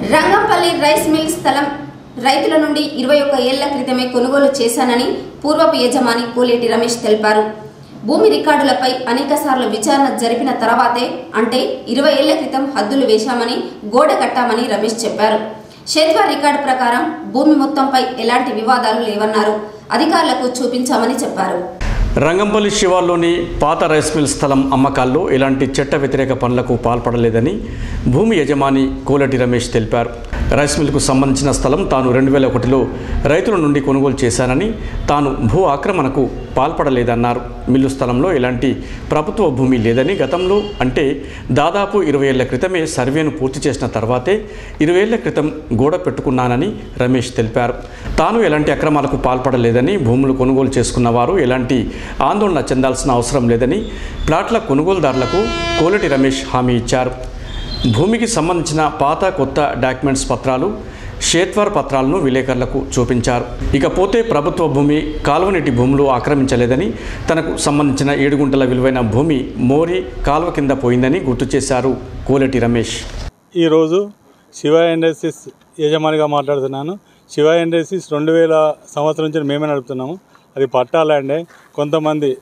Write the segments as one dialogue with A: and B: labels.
A: Rangampalli rice mill స్థలం రైతుల నుండి ఇరవై ఒక్క ఏళ్ల క్రితమే కొనుగోలు చేశానని పూర్వపు యజమాని కోలేటి రమేష్ తెలిపారు భూమి రికార్డులపై అనేకసార్లు విచారణ జరిపిన తర్వాతే అంటే ఇరవై ఏళ్ల క్రితం హద్దులు వేశామని గోడ కట్టామని రమేష్ చెప్పారు షెద్వా రికార్డు ప్రకారం భూమి మొత్తంపై ఎలాంటి వివాదాలు లేవన్నారు అధికారులకు చూపించామని చెప్పారు
B: రంగంపల్లి శివార్లోని పాత రైస్ మిల్ స్థలం అమ్మకాల్లో ఎలాంటి చట్ట వ్యతిరేక పనులకు పాల్పడలేదని భూమి యజమాని కోలటి రమేష్ తెలిపారు రైస్ మిల్కు సంబంధించిన స్థలం తాను రెండు వేల ఒకటిలో రైతుల నుండి కొనుగోలు చేశానని తాను భూ ఆక్రమణకు పాల్పడలేదన్నారు మిల్లు స్థలంలో ఎలాంటి ప్రభుత్వ భూమి లేదని గతంలో అంటే దాదాపు ఇరవై ఏళ్ల క్రితమే సర్వేను పూర్తి చేసిన తర్వాతే ఇరవై ఏళ్ల క్రితం గోడ పెట్టుకున్నానని రమేష్ తెలిపారు తాను ఎలాంటి అక్రమాలకు పాల్పడలేదని భూములు కొనుగోలు చేసుకున్న వారు ఎలాంటి ఆందోళన చెందాల్సిన అవసరం లేదని ప్లాట్ల కొనుగోలుదారులకు కోలటి రమేష్ హామీ ఇచ్చారు భూమికి సంబంధించిన పాత కొత్త డాక్యుమెంట్స్ పత్రాలు షేత్వర్ పత్రాలను విలేకరులకు చూపించారు ఇకపోతే ప్రభుత్వ భూమి కాలువనీటి భూములు ఆక్రమించలేదని తనకు సంబంధించిన ఏడు గుంటల విలువైన భూమి మోరి కాలువ కింద పోయిందని గుర్తు చేశారు కోలటి రమేష్
C: ఈరోజు శివ ఇండస్ట్రీస్ యజమానిగా మాట్లాడుతున్నాను శివ ఇండస్ట్రీస్ రెండు వేల సంవత్సరం నుంచి మేమే నడుపుతున్నాము అది పట్టా ల్యాండే కొంతమంది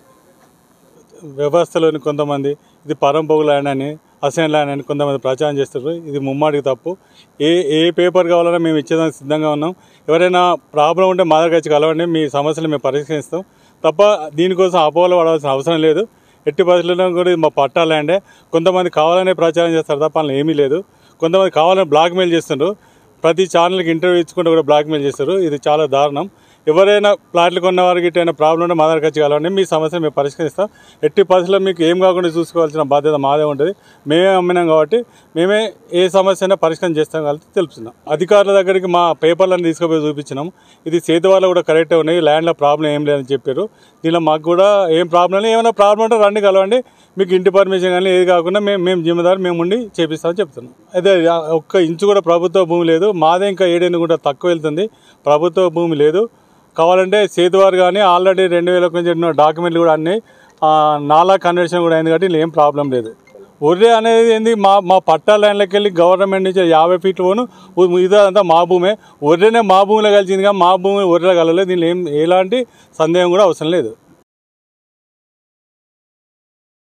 C: వ్యవస్థలోని కొంతమంది ఇది పరంపొగు ల్యాండ్ అని అసైన్ ల్యాండ్ అని కొంతమంది ప్రచారం చేస్తారు ఇది ముమ్మాడికి తప్పు ఏ ఏ పేపర్ కావాలన్నా మేము ఇచ్చేదానికి సిద్ధంగా ఉన్నాం ఎవరైనా ప్రాబ్లం ఉంటే మా దగ్గర వచ్చి కలవండి మీ సమస్యలు మేము పరిష్కరిస్తాం తప్ప దీనికోసం అపోహలు పడాల్సిన అవసరం లేదు ఎట్టి పరిస్థితుల్లో కూడా ఇది మా పట్టా ల్యాండే కొంతమంది కావాలనే ప్రచారం చేస్తారు తప్ప అందులో ఏమీ లేదు కొంతమంది కావాలని బ్లాక్మెయిల్ చేస్తుండ్రు ప్రతి ఛానల్కి ఇంటర్వ్యూ ఇచ్చుకుంటూ కూడా బ్లాక్మెయిల్ చేస్తారు ఇది చాలా దారుణం ఎవరైనా ప్లాట్లు కొన్న వారికి ఇటైనా ప్రాబ్లం ఉంటే మా దగ్గర వచ్చి కలవండి మీ సమస్యను మేము పరిష్కరిస్తాం ఎట్టి పరిస్థితుల్లో మీకు ఏం కాకుండా చూసుకోవాల్సిన బాధ్యత మాదే ఉంటుంది మేమే అమ్మినాం కాబట్టి మేమే ఏ సమస్య అయినా పరిష్కారం చేస్తాం కాబట్టి తెలుపుతున్నాం అధికారుల దగ్గరికి మా పేపర్లను తీసుకుపోయి చూపించినాం ఇది చేతి వాళ్ళు కూడా కరెక్టే ఉన్నాయి ల్యాండ్లో ప్రాబ్లం ఏం లేదని చెప్పారు దీనిలో మాకు కూడా ఏం ప్రాబ్లం లేదు ఏమైనా ప్రాబ్లం ఉంటే రండి కలవండి మీకు ఇంటి పర్మిషన్ కానీ ఏది కాకుండా మేము మేము జిమ్మదారు మేము ఉండి చేపిస్తామని చెప్తున్నాం అదే ఆ ఒక్క ఇంచు కూడా ప్రభుత్వ భూమి లేదు మాదే ఇంకా ఏడెనిమిది కూడా తక్కువ వెళ్తుంది ప్రభుత్వ భూమి లేదు కావాలంటే సేతువారు కానీ ఆల్రెడీ రెండు వేల కొంచెం ఎన్నో డాక్యుమెంట్లు కూడా అన్నీ ఆ, నాలా కన్వర్షన్ కూడా అయింది కాబట్టి ఇలా ఏం ప్రాబ్లం లేదు ఒర్రే అనేది ఏంది మా మా పట్టా లైన్లోకి వెళ్ళి గవర్నమెంట్ నుంచి యాభై ఫీట్లు పోను ఇదంతా మా భూమే ఒర్రెనే మా భూమిలో కలిసింది కానీ మా భూమి ఒర్రెలో కలలేదు దీనిలో ఏం ఎలాంటి సందేహం కూడా అవసరం లేదు